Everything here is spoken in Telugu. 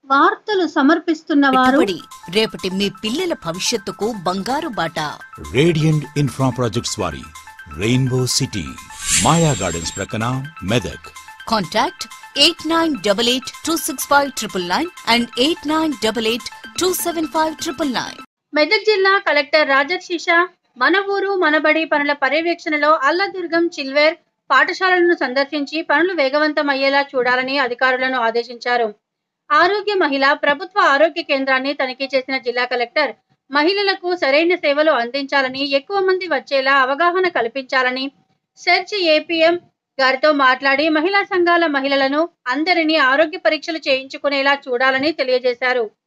వార్తలు సమర్పిస్తున్న వారు పెట్టుబడి రేపటి మీ పిల్లల భవిష్యత్తుకు బంగారు బాట రేడియంట్ ఇన్ఫ్రా ప్రాజెక్ట్స్ వారి రెయిన్బో సిటీ మాయా గార్డెన్స్ ప్రక్కన Medak contact eight nine double eight two six five triple nine and eight nine double eight two seven five triple nine Medak జిల్లా కలెక్టర్ రాజర్షిష మన ఊరు మనబడి పనుల పర్యవేక్షణలో అల్లదుర్గం చిల్వేర్ పాఠశాలలను సందర్శించి పనులు వేగవంతం అయ్యేలా చూడాలని అధికారులను ఆదేశించారు ఆరోగ్య మహిళ ప్రభుత్వ ఆరోగ్య కేంద్రాన్ని తనిఖీ చేసిన జిల్లా కలెక్టర్ మహిళలకు సరైన సేవలు అందించాలని ఎక్కువ మంది వచ్చేలా అవగాహన కల్పించాలని సెర్చ్ ఏపీఎం గారితో మాట్లాడి మహిళా సంఘాల మహిళలను అందరినీ ఆరోగ్య పరీక్షలు చేయించుకునేలా చూడాలని తెలియజేశారు